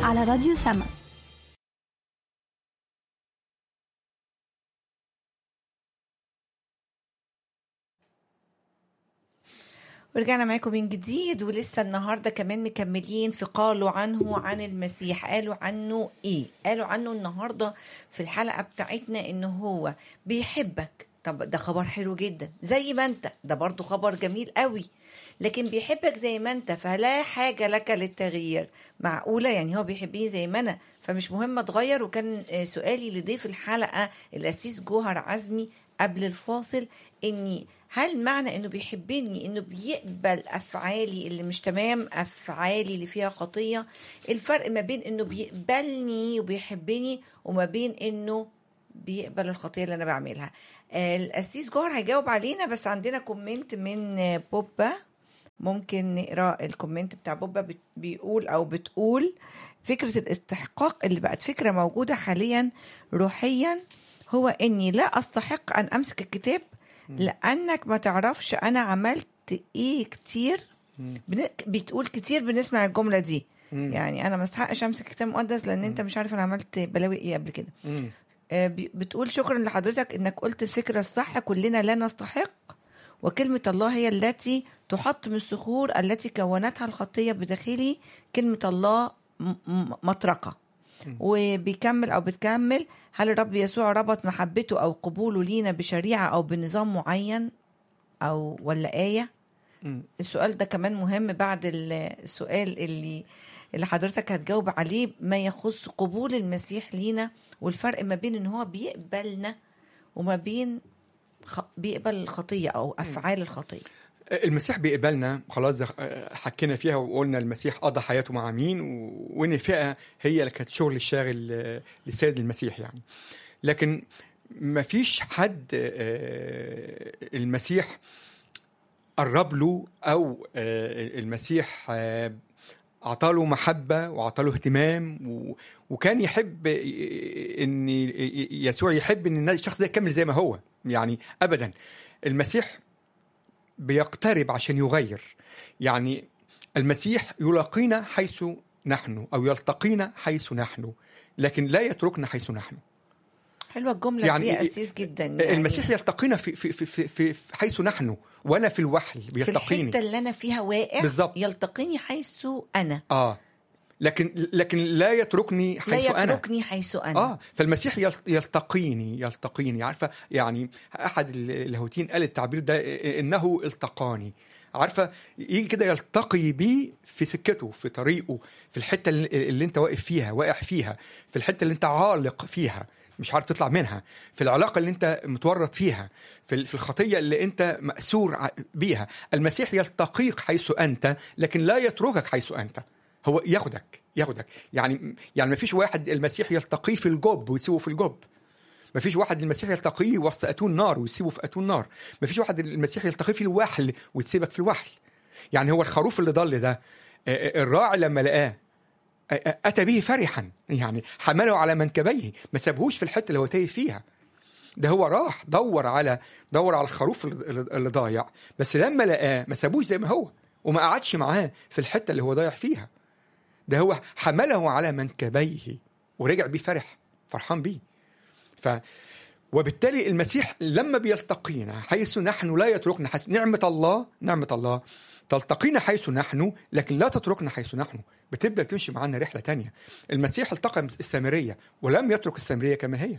على راديو سما ورجعنا معاكم من جديد ولسه النهارده كمان مكملين في قالوا عنه عن المسيح قالوا عنه ايه قالوا عنه النهارده في الحلقه بتاعتنا ان هو بيحبك طب ده خبر حلو جدا زي ما انت ده برضو خبر جميل قوي لكن بيحبك زي ما انت فلا حاجه لك للتغيير معقوله يعني هو بيحبني زي ما انا فمش مهم اتغير وكان آه، سؤالي لضيف الحلقه الاسيس جوهر عزمي قبل الفاصل اني هل معنى انه بيحبني انه بيقبل افعالي اللي مش تمام افعالي اللي فيها خطيه الفرق ما بين انه بيقبلني وبيحبني وما بين انه بيقبل الخطيه اللي انا بعملها آه، الاسيس جوهر هيجاوب علينا بس عندنا كومنت من آه، بوبا ممكن نقرا الكومنت بتاع بوبا بت- بيقول او بتقول فكره الاستحقاق اللي بقت فكره موجوده حاليا روحيا هو اني لا استحق ان امسك الكتاب لانك ما تعرفش انا عملت ايه كتير بن... بتقول كتير بنسمع الجمله دي مم. يعني انا ما استحقش امسك كتاب مقدس لان انت مش عارف انا عملت بلاوي ايه قبل كده مم. آه، بي- بتقول شكرا لحضرتك انك قلت الفكره الصح كلنا لا نستحق وكلمه الله هي التي تحط من الصخور التي كونتها الخطيه بداخلي كلمه الله م- م- مطرقه وبيكمل او بتكمل هل الرب يسوع ربط محبته او قبوله لينا بشريعه او بنظام معين او ولا ايه مم. السؤال ده كمان مهم بعد ال- السؤال اللي اللي حضرتك هتجاوب عليه ما يخص قبول المسيح لينا والفرق ما بين ان هو بيقبلنا وما بين خ... بيقبل الخطيه او افعال الخطيه المسيح بيقبلنا خلاص ده حكينا فيها وقلنا المسيح قضى حياته مع مين و- وان فئه هي اللي كانت شغل الشاغل آه، للسيد المسيح يعني لكن ما فيش حد آه، المسيح قرب له او آه، المسيح آه، اعطاله محبه واعطاله اهتمام و... وكان يحب ان يسوع يحب ان الشخص ده يكمل زي ما هو يعني ابدا المسيح بيقترب عشان يغير يعني المسيح يلاقينا حيث نحن او يلتقينا حيث نحن لكن لا يتركنا حيث نحن حلوه الجمله يعني دي اسيس جدا يعني المسيح يلتقينا في في في في, في, في حيث نحن وانا في الوحل في بيلتقيني الحته اللي انا فيها واقع بالظبط. يلتقيني حيث انا اه لكن لكن لا يتركني لا حيث انا يتركني حيث انا اه فالمسيح يل- يلتقيني يلتقيني عارفه يعني احد اللاهوتيين قال التعبير ده انه التقاني عارفه يجي كده يلتقي بيه في سكته في طريقه في الحته اللي, اللي انت واقف فيها واقع فيها في الحته اللي انت عالق فيها مش عارف تطلع منها في العلاقه اللي انت متورط فيها في ال- في الخطيه اللي انت ماسور ع- بيها المسيح يلتقيك حيث انت لكن لا يتركك حيث انت هو ياخدك ياخدك يعني يعني ما فيش واحد المسيح يلتقيه في الجب ويسيبه في الجب ما فيش واحد المسيح يلتقيه وسط اتون نار ويسيبه في اتون نار ما فيش واحد المسيح يلتقيه في الوحل ويسيبك في الوحل يعني هو الخروف اللي ضل ده آه، آه، الراعي لما لقاه آه، آه، اتى به فرحا يعني حمله على منكبيه ما سابهوش في الحته اللي هو تايه فيها ده هو راح دور على دور على الخروف اللي اللي ضايع بس لما لقاه ما سابوش زي ما هو وما قعدش معاه في الحته اللي هو ضايع فيها ده هو حمله على منكبيه ورجع بيه فرح فرحان بيه ف وبالتالي المسيح لما بيلتقينا حيث نحن لا يتركنا حيث نعمة الله نعمة الله تلتقينا حيث نحن لكن لا تتركنا حيث نحن بتبدأ تمشي معانا رحلة تانية المسيح التقى السامرية ولم يترك السامرية كما هي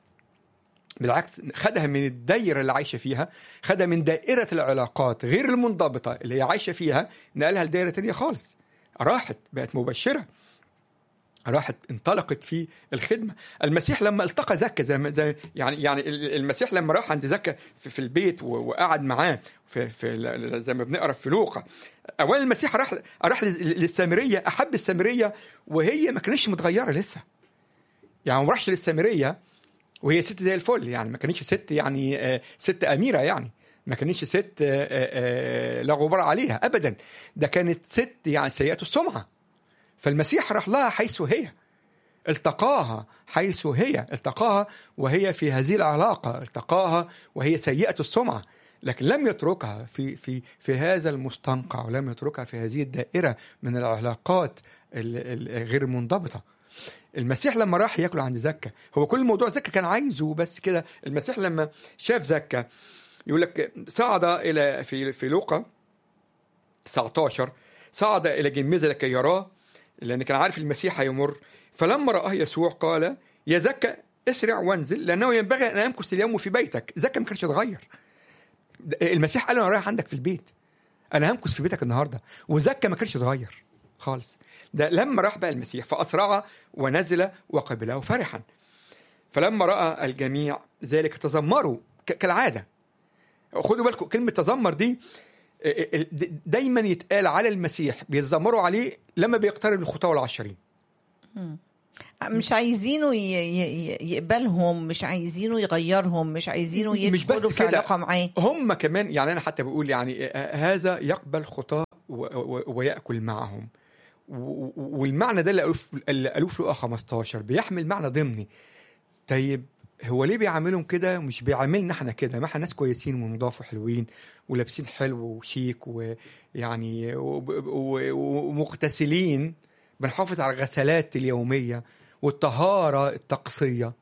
بالعكس خدها من الدايرة اللي عايشة فيها خدها من دائرة العلاقات غير المنضبطة اللي هي عايشة فيها نقلها لدائرة تانية خالص راحت بقت مبشرة راحت انطلقت في الخدمة المسيح لما التقى زكا زي, ما- زي يعني يعني ال- المسيح لما راح عند زكا في, في البيت و- وقعد معاه في, في ال- زي ما بنقرا في لوقا اولا المسيح راح راح للز- للسامريه احب السامريه وهي ما كانتش متغيره لسه يعني ما راحش للسامريه وهي ست زي الفل يعني ما كانتش ست يعني آه، ست اميره يعني ما كانتش ست آه، آه، آه، لا غبار عليها ابدا ده كانت ست يعني سيئه السمعه فالمسيح راح لها حيث هي التقاها حيث هي التقاها وهي في هذه العلاقة التقاها وهي سيئة السمعة لكن لم يتركها في في في هذا المستنقع ولم يتركها في هذه الدائره من العلاقات ال- ال- غير المنضبطه المسيح لما راح ياكل عند زكا هو كل موضوع زكا كان عايزه بس كده المسيح لما شاف زكا يقول لك صعد الى في في لوقا 19 صعد الى جميزه لكي يراه لان كان عارف المسيح هيمر فلما راه يسوع قال يا زكا اسرع وانزل لانه ينبغي ان امكث اليوم في بيتك زكا ما كانش اتغير المسيح قال انا رايح عندك في البيت انا همكث في بيتك النهارده وزكا ما كانش اتغير خالص ده لما راح بقى المسيح فاسرع ونزل وقبله فرحا فلما راى الجميع ذلك تذمروا ك- كالعاده خدوا بالكم كلمه تذمر دي دايما يتقال على المسيح بيتذمروا عليه لما بيقترب الخطاه والعشرين مش عايزينه ي- ي- ي- يقبلهم مش عايزينه يغيرهم مش عايزينه مش بس يدخلوا في كده. علاقه معاه هم كمان يعني انا حتى بقول يعني آه، هذا يقبل خطاه و- و- وياكل معهم و- و- والمعنى ده اللي قالوه في- اللي قالوه في لقا 15 بيحمل معنى ضمني طيب هو ليه بيعاملهم كده مش بيعاملنا احنا كده ما احنا ناس كويسين ونضاف وحلوين ولابسين حلو وشيك ويعني وب- و- و- ومغتسلين بنحافظ على الغسلات اليوميه والطهاره الطقسيه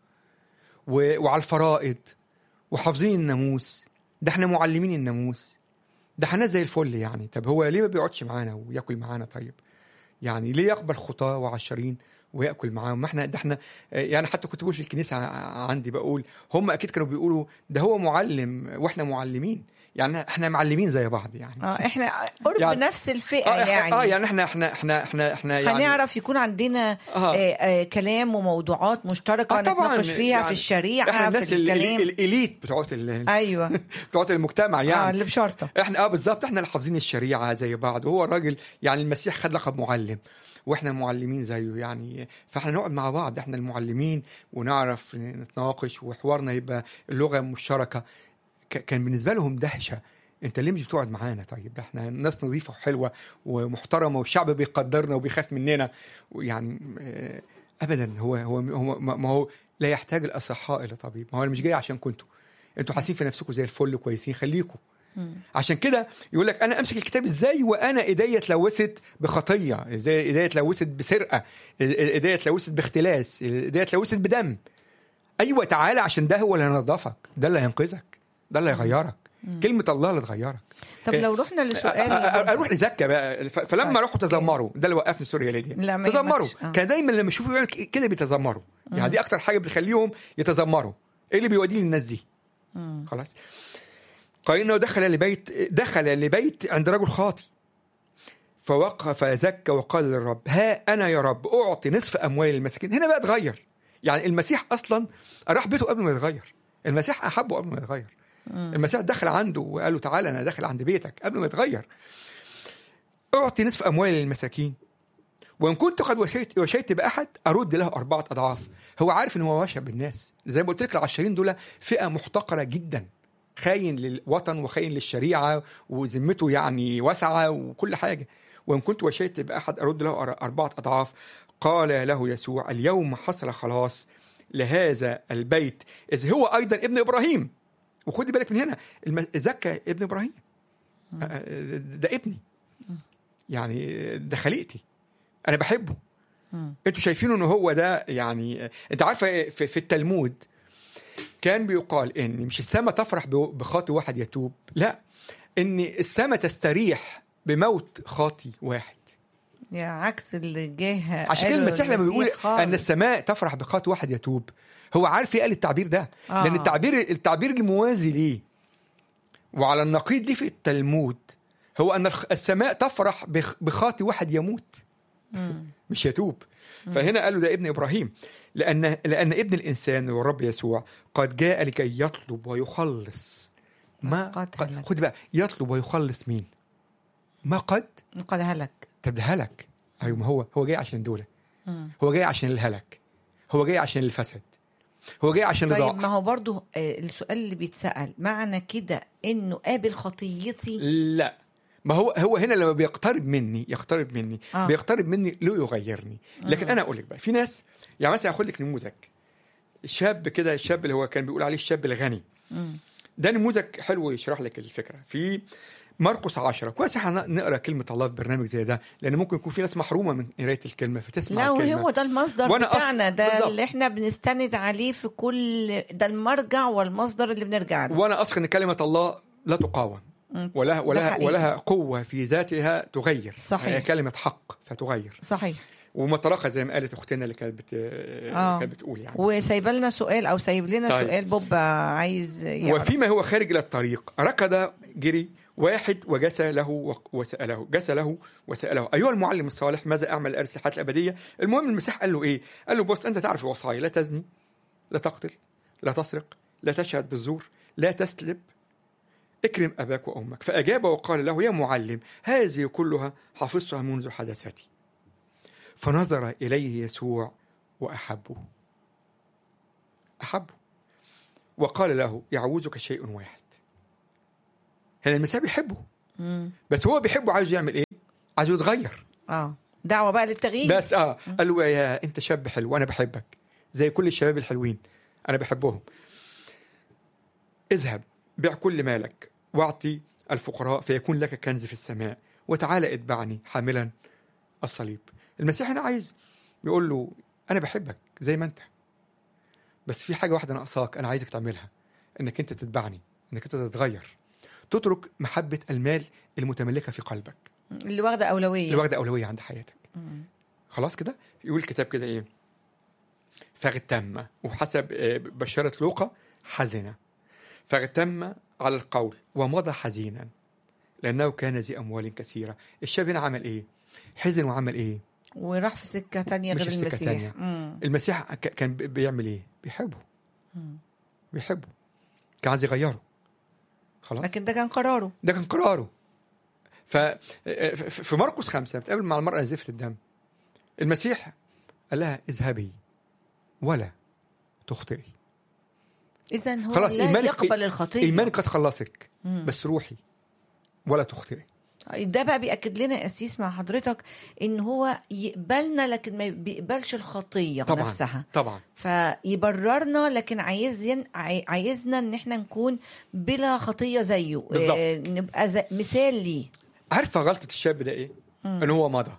و- وعلى الفرائض وحافظين الناموس ده احنا معلمين الناموس ده احنا زي الفل يعني طب هو ليه ما بيقعدش معانا وياكل معانا طيب يعني ليه يقبل خطاه وعشرين وياكل معاهم ما احنا ده احنا يعني حتى كنت بقول في الكنيسه ع- عندي بقول هم اكيد كانوا بيقولوا ده هو معلم واحنا معلمين يعني احنا معلمين زي بعض يعني اه احنا قرب يعني- نفس الفئه اه يعني, اه يعني احنا احنا احنا احنا احنا يعني هنعرف يكون عندنا آه. آه. آه كلام وموضوعات مشتركه آه طبعاً، نتناقش فيها يعني في الشريعه احنا الناس في ال- ال- الكلام الاليت بتوعت ال- ايوه بتوعت المجتمع اه يعني اللي بشرطه احنا اه بالظبط احنا اللي حافظين الشريعه زي بعض وهو الراجل يعني المسيح خد لقب معلم واحنا معلمين زيه يعني فاحنا نقعد مع بعض احنا المعلمين ونعرف نتناقش وحوارنا يبقى اللغه مشتركه ك- كان بالنسبه لهم دهشه انت ليه مش بتقعد معانا طيب احنا ناس نظيفه وحلوه ومحترمه والشعب بيقدرنا وبيخاف مننا ويعني آه، ابدا هو هو هو ما هو لا يحتاج الاصحاء الى طبيب ما هو انا مش جاي عشان كنتوا انتوا حاسين في نفسكم زي الفل كويسين خليكم عشان كده يقول لك انا امسك الكتاب ازاي وانا ايديا اتلوثت بخطيه ازاي ايديا اتلوثت بسرقه ايديا اتلوثت باختلاس ايديا اتلوثت بدم ايوه تعالى عشان ده هو اللي هينضفك ده اللي هينقذك ده اللي هيغيرك كلمه الله اللي تغيرك طب إيه. لو رحنا أ- أ- لسؤال أ- اروح لزكا بقى ف- فلما طيب. راحوا تذمروا ده اللي وقفني سوري يا ليديا لا، ما تذمروا يهمكش. آه. كان دايما لما يشوفوا يعمل ك- كده بيتذمروا يعني دي اكتر حاجه بتخليهم يتذمروا ايه اللي بيوديه للناس دي مم. خلاص قال انه دخل لبيت دخل لبيت عند رجل خاطي فوقف زكى وقال للرب ها انا يا رب اعطي نصف اموال المساكين هنا بقى اتغير يعني المسيح اصلا راح بيته قبل ما يتغير المسيح احبه قبل ما يتغير المسيح دخل عنده وقال له تعالى انا داخل عند بيتك قبل ما يتغير اعطي نصف اموال للمساكين وان كنت قد وشيت وشيت باحد ارد له اربعه اضعاف هو عارف ان هو وشى بالناس زي ما قلت لك العشرين دول فئه محتقره جدا خاين للوطن وخاين للشريعه وذمته يعني واسعه وكل حاجه وان كنت وشيت باحد ارد له أر- اربعه اضعاف قال له يسوع اليوم حصل خلاص لهذا البيت اذ هو ايضا ابن ابراهيم وخدي بالك من هنا الم- زكى ابن ابراهيم آه، ده ابني يعني ده خليقتي انا بحبه مم. انتوا شايفينه ان هو ده يعني انت عارفه في, في التلمود كان بيقال ان مش السماء تفرح ب- بخاطي واحد يتوب لا ان السماء تستريح بموت خاطي واحد يا عكس اللي جه عشان كده قاله المسيح لما بيقول خالص. ان السماء تفرح بخاطي واحد يتوب هو عارف ايه قال التعبير ده آه. لان التعبير التعبير الموازي ليه وعلى النقيض ليه في التلمود هو ان الخ- السماء تفرح بخ- بخاطي واحد يموت مم. مش يتوب فهنا قالوا ده ابن ابراهيم لان لان ابن الانسان هو الرب يسوع قد جاء لكي يطلب ويخلص ما قد قد هلك. خد بقى يطلب ويخلص مين ما قد قد هلك طب ده هلك ايوه ما هو هو جاي عشان دول مم. هو جاي عشان الهلك هو جاي عشان الفسد هو جاي عشان طيب ما الضعف هو برضو آه، السؤال اللي بيتسأل معنى كده انه قابل خطيتي لا ما هو هو هنا لما بيقترب مني يقترب مني آه. آه. بيقترب مني له يغيرني لكن انا اقول لك بقى في ناس يعني مثلا اخد لك نموذج شاب كده الشاب اللي هو كان بيقول عليه الشاب الغني مم. ده نموذج حلو يشرح لك الفكره في مرقس 10 كويس احنا نقرا كلمه الله في برنامج زي ده لان ممكن يكون في ناس محرومه من قرايه الكلمه فتسمع لا الكلمه وهو ده المصدر وأنا أص- بتاعنا ده بالظبط. اللي احنا بنستند عليه في كل ده المرجع والمصدر اللي بنرجع له وانا اثق ان كلمه الله لا تقاوم مم. ولها ده ولها حقيقي. ولها قوه في ذاتها تغير صحيح. هي كلمه حق فتغير صحيح ومطرقه زي ما قالت اختنا اللي كانت بت... آه. كانت بتقول يعني وسايبه لنا سؤال او سايب لنا طيب. سؤال بوب عايز يعرف وفيما هو خارج الى الطريق ركض جري واحد وجسى له و- وساله جسى له وساله ايها المعلم الصالح ماذا اعمل لارث الحياه الابديه المهم المسيح قال له ايه قال له بص انت تعرف الوصايا لا تزني لا تقتل لا تسرق لا تشهد بالزور لا تسلب اكرم اباك وامك فاجاب وقال له يا معلم هذه كلها حفظتها منذ حدثتي فنظر اليه يسوع واحبه احبه وقال له يعوزك شيء واحد هنا المسيح بيحبه مم. بس هو بيحبه عايز يعمل ايه عايزه يتغير اه دعوه بقى للتغيير بس اه قال له يا انت شاب حلو وانا بحبك زي كل الشباب الحلوين انا بحبهم اذهب بيع كل مالك واعطي الفقراء فيكون لك كنز في السماء وتعالى اتبعني حاملا الصليب المسيح هنا عايز بيقول له انا بحبك زي ما انت بس في حاجه واحده ناقصاك انا عايزك تعملها انك انت تتبعني انك انت تتغير تترك محبه المال المتملكه في قلبك اللي واخده اولويه اللي واخده اولويه عند حياتك مم. خلاص كده يقول الكتاب كده ايه فاغتم وحسب آه، بشارة لوقا حزنة فاغتم على القول ومضى حزينا لأنه كان ذي أموال كثيرة الشاب هنا عمل إيه حزن وعمل إيه وراح في سكه تانية مش غير في سكة المسيح تانية. مم. المسيح ك- كان بي- بيعمل إيه بيحبه مم. بيحبه كان عايز يغيره خلاص لكن ده كان قراره ده كان قراره ف ف- في مرقس خمسة بتقابل مع المرأة زفت الدم المسيح قال لها اذهبي ولا تخطئي اذا هو خلاص، لا إيمانك- يقبل الخطيه ايمانك قد خلصك مم. بس روحي ولا تخطئي ده بقى بياكد لنا يا اسيس مع حضرتك ان هو يقبلنا لكن ما بيقبلش الخطيه طبعا نفسها طبعا فيبررنا لكن عايزين عاي- عايزنا ان احنا نكون بلا خطيه زيه بالظبط. آه، نبقى زي مثال ليه عارفه غلطه الشاب ده ايه مم. ان هو مضى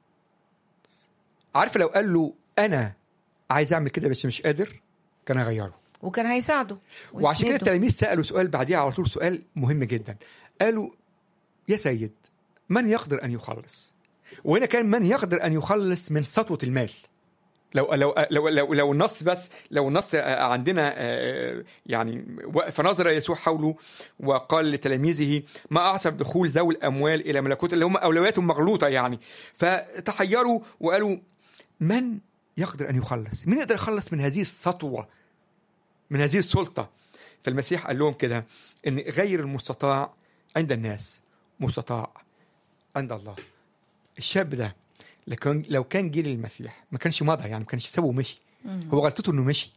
عارفه لو قال له انا عايز اعمل كده بس مش قادر كان هيغيره وكان هيساعده وعشان كده ويسنده. التلاميذ سالوا سؤال بعديها على طول سؤال مهم جدا قالوا يا سيد من يقدر ان يخلص وهنا كان من يقدر ان يخلص من سطوه المال لو لو لو لو, لو النص بس لو النص عندنا آه، يعني فنظر يسوع حوله وقال لتلاميذه ما اعصب دخول ذوي الاموال الى ملكوت اللي هم اولوياتهم مغلوطه يعني فتحيروا وقالوا من يقدر ان يخلص؟ مين يقدر يخلص من هذه السطوه؟ من هذه السلطه؟ فالمسيح قال لهم كده ان غير المستطاع عند الناس مستطاع عند الله. الشاب ده لو كان لو كان جه للمسيح ما كانش مضى يعني ما كانش سابه ومشي مم. هو غلطته انه مشي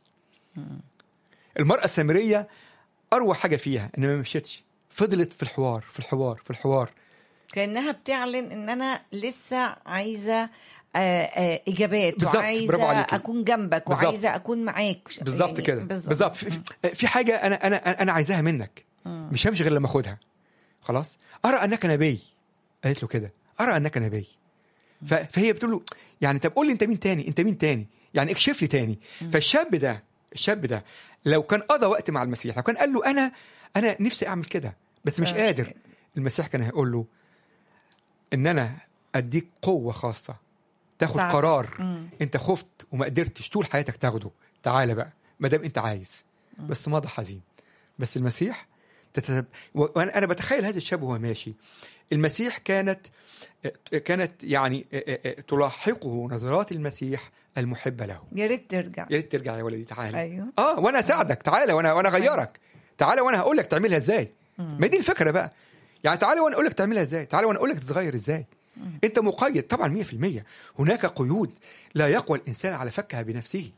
المرأة السامرية أروع حاجة فيها إن ما مشيتش فضلت في الحوار في الحوار في الحوار كانها بتعلن ان انا لسه عايزه آه، آه، اجابات بالظبط، برافو وعايزه عليكي. اكون جنبك بالظبط. وعايزه اكون معاك بالظبط يعني كده بالظبط بالظبط في, في حاجة أنا أنا أنا عايزاها منك مم. مش همشي غير لما أخدها خلاص أرى أنك نبي قالت له كده أرى أنك نبي ف- فهي بتقول له يعني طب قول لي أنت مين تاني أنت مين تاني يعني اكشف لي تاني فالشاب ده الشاب ده لو كان قضى وقت مع المسيح لو كان قال له أنا أنا نفسي أعمل كده بس مش آه. قادر المسيح كان هيقول له ان انا اديك قوه خاصه تاخد ساعدك. قرار مم. انت خفت وما قدرتش طول حياتك تاخده تعالى بقى ما دام انت عايز بس مضى حزين بس المسيح تتب... وانا انا بتخيل هذا الشاب وهو ماشي المسيح كانت كانت يعني تلاحقه نظرات المسيح المحبه له يا ريت ترجع يا ريت ترجع يا ولدي تعالى ايوه اه وانا اساعدك تعالى وانا وانا اغيرك تعالى وانا هقول لك تعملها ازاي مم. ما دي الفكره بقى يعني تعالى وانا اقول لك تعملها ازاي تعالى وانا اقول لك تتغير ازاي انت مقيد طبعا 100% هناك قيود لا يقوى الانسان على فكها بنفسه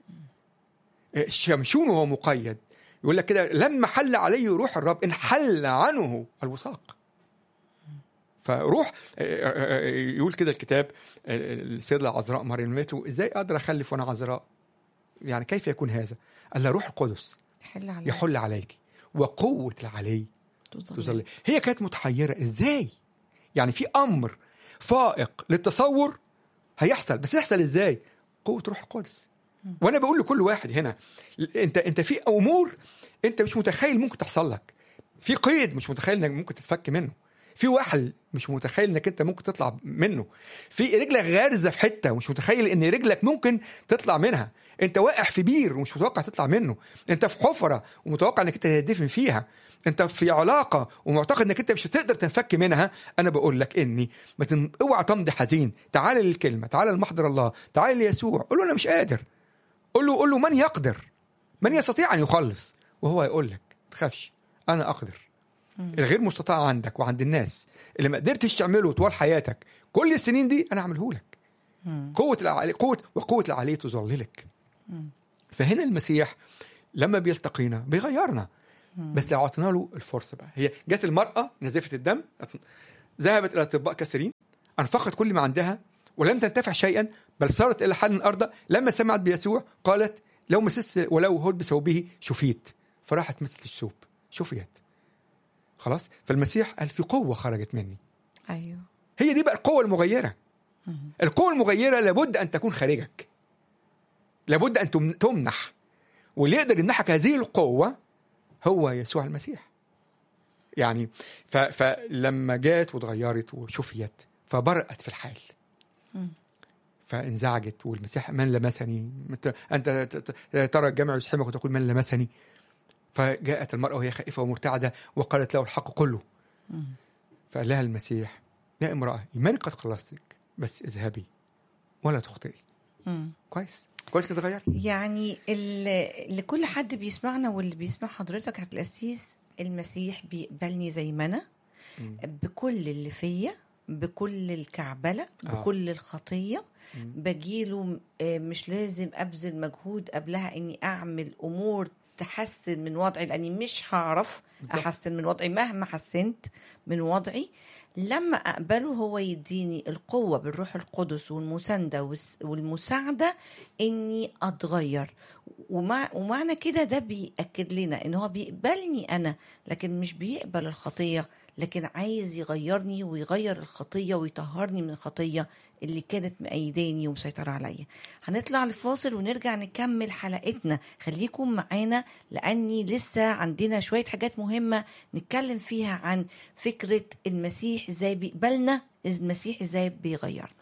شمشون وهو مقيد يقول لك كده لما حل عليه روح الرب انحل عنه الوثاق فروح يقول كده الكتاب السيدة العذراء مريم ماتوا ازاي اقدر اخلف وانا عذراء يعني كيف يكون هذا قال لها روح القدس حل عليك يحل عليك وقوه العلي تظل تظل هي كانت متحيره ازاي يعني في امر فائق للتصور هيحصل بس يحصل ازاي قوه روح القدس وانا بقول لكل واحد هنا انت انت في امور انت مش متخيل ممكن تحصل لك في قيد مش متخيل انك ممكن تتفك منه في وحل مش متخيل انك انت ممكن تطلع منه في رجلك غارزه في حته ومش متخيل ان رجلك ممكن تطلع منها انت واقع في بير ومش متوقع تطلع منه انت في حفره ومتوقع انك انت تدفن فيها انت في علاقه ومعتقد انك انت مش هتقدر تنفك منها انا بقول لك اني ما تن... اوعى تمضي حزين تعال للكلمه تعال لمحضر الله تعال ليسوع قول له انا مش قادر قول له قول له من يقدر من يستطيع ان يخلص وهو يقول لك ما تخافش انا اقدر الغير مستطاع عندك وعند الناس اللي ما قدرتش تعمله طوال حياتك كل السنين دي انا اعمله لك قوه العلي قوه وقوه العلي تظللك فهنا المسيح لما بيلتقينا بيغيرنا بس لو اعطينا له الفرصه بقى هي جت المراه نزفه الدم ذهبت الى اطباء كثيرين انفقت كل ما عندها ولم تنتفع شيئا بل صارت الى حل الارض لما سمعت بيسوع قالت لو مسست ولو هد بثوبه شفيت فراحت مسست الثوب شفيت خلاص فالمسيح قال في قوه خرجت مني ايوه هي دي بقى القوه المغيره القوه المغيره لابد ان تكون خارجك لابد ان تم- تمنح واللي يقدر يمنحك هذه القوه هو يسوع المسيح يعني ف... فلما جات واتغيرت وشفيت فبرأت في الحال فانزعجت والمسيح من لمسني مت- انت ت- ت- ترى الجمع يسحبك وتقول من لمسني فجاءت المرأة وهي خائفة ومرتعدة وقالت له الحق كله فقال لها المسيح يا امرأة إيمانك قد خلصتك بس اذهبي ولا تخطئي مم. كويس كويس كده غير يعني ال- لكل حد بيسمعنا واللي بيسمع حضرتك عبد القسيس المسيح بيقبلني زي ما انا مم. بكل اللي فيا بكل الكعبله آه. بكل الخطيه مم. بجيله آه، مش لازم ابذل مجهود قبلها اني اعمل امور تحسن من وضعي لاني مش هعرف بالظبط. احسن من وضعي مهما حسنت من وضعي لما اقبله هو يديني القوه بالروح القدس والمسانده والس- والمساعده اني اتغير ومع ومعنى كده ده بيأكد لنا ان هو بيقبلني انا لكن مش بيقبل الخطيه لكن عايز يغيرني ويغير الخطيه ويطهرني من الخطيه اللي كانت مأيداني ومسيطرة عليا هنطلع لفاصل ونرجع نكمل حلقتنا خليكم معانا لأني لسه عندنا شوية حاجات مهمة نتكلم فيها عن فكرة المسيح ازاي بيقبلنا المسيح ازاي بيغيرنا